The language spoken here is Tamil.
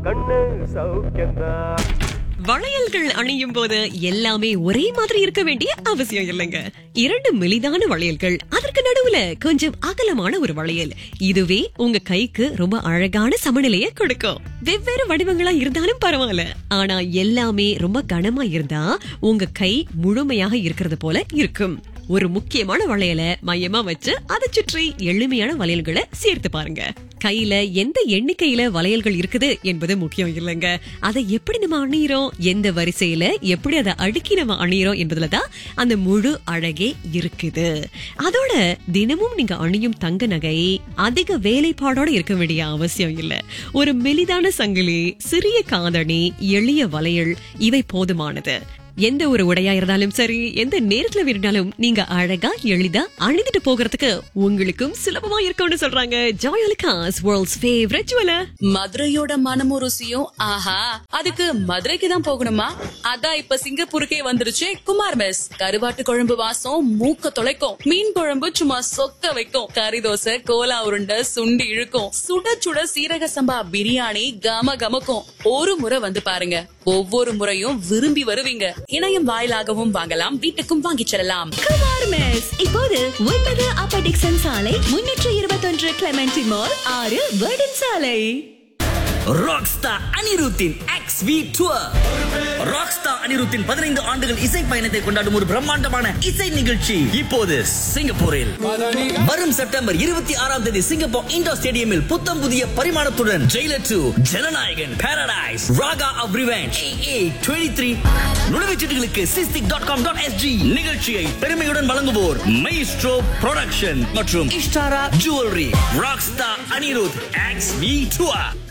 கண்ணு சௌக்கியம்தான் வளையல்கள் அணியும் போது எல்லாமே ஒரே மாதிரி இருக்க வேண்டிய அவசியம் இல்லைங்க இரண்டு மெலிதான வளையல்கள் அதற்கு நடுவுல கொஞ்சம் அகலமான ஒரு வளையல் இதுவே உங்க கைக்கு ரொம்ப அழகான சமநிலையை கொடுக்கும் வெவ்வேறு வடிவங்களா இருந்தாலும் பரவாயில்ல ஆனா எல்லாமே ரொம்ப கனமா இருந்தா உங்க கை முழுமையாக இருக்கிறது போல இருக்கும் ஒரு முக்கியமான வளையலை மையமா வச்சு அதை சுற்றி எளிமையான வளையல்களை சேர்த்து பாருங்க கையில எந்த எண்ணிக்கையில வளையல்கள் இருக்குது என்பது முக்கியம் இல்லைங்க அதை எப்படி நம்ம அணியிறோம் எந்த வரிசையில எப்படி அதை அடுக்கி நம்ம அணியிறோம் என்பதுல தான் அந்த முழு அழகே இருக்குது அதோட தினமும் நீங்க அணியும் தங்க நகை அதிக வேலைப்பாடோட இருக்க வேண்டிய அவசியம் இல்ல ஒரு மெலிதான சங்கிலி சிறிய காதணி எளிய வளையல் இவை போதுமானது எந்த ஒரு உடையா இருந்தாலும் சரி எந்த நேரத்துல வேணும்னாலும் நீங்க அழகா எளிதா அணிந்துட்டு போகிறதுக்கு உங்களுக்கும் சுலபமா இருக்கும்னு சொல்றாங்க ஜாயலுகாஸ் வேர்ல்ட்ஸ் ஃபேவரட் ஜுவலர் மதுரையோட மனமும் ருசியும் ஆஹா அதுக்கு மதுரைக்கு தான் போகணுமா அதான் இப்ப சிங்கப்பூருக்கே வந்துருச்சு குமார் மெஸ் கருவாட்டு குழம்பு வாசம் மூக்க தொலைக்கும் மீன் குழம்பு சும்மா சொக்க வைக்கும் கறி தோசை கோலா உருண்டை சுண்டி இழுக்கும் சுட சுட சீரக சம்பா பிரியாணி கம கமக்கும் ஒரு முறை வந்து பாருங்க ஒவ்வொரு முறையும் விரும்பி வருவீங்க இணையம் வாயிலாகவும் வாங்கலாம் வீட்டுக்கும் வாங்கிச் செல்லலாம் குமார் மெஸ் இப்போது ஒன்பது அப்பர் டிக்சன் சாலை முன்னூற்று இருபத்தொன்று கிளமெண்டி மால் ஆறு வேர்டன் சாலை ராக்ஸ்டார் அனிருத்தின் எக்ஸ் வி டூர் ராக்ஸ்டார் அனிருத்தின் பதினைந்து ஆண்டுகள் இசை பயணத்தை கொண்டாடும் ஒரு பிரம்மாண்டமான இசை நிகழ்ச்சி இப்போது சிங்கப்பூரில் வரும் செப்டம்பர் இருபத்தி ஆறாம் தேதி சிங்கப்பூர் இண்டோர் ஸ்டேடியமில் புத்தம் புதிய பரிமாணத்துடன் Jailer two Jananayagan paradise Raga of revenge A twenty three நுழைவுச்சீட்டுகளுக்கு Sistic dot com dot SG நிகழ்ச்சியை பெருமையுடன் வழங்குவோர் மைஸ்ட்ரோ ப்ரொடக்ஷன் மற்றும் Ishtara jewellery rockstar Anirudh X V tour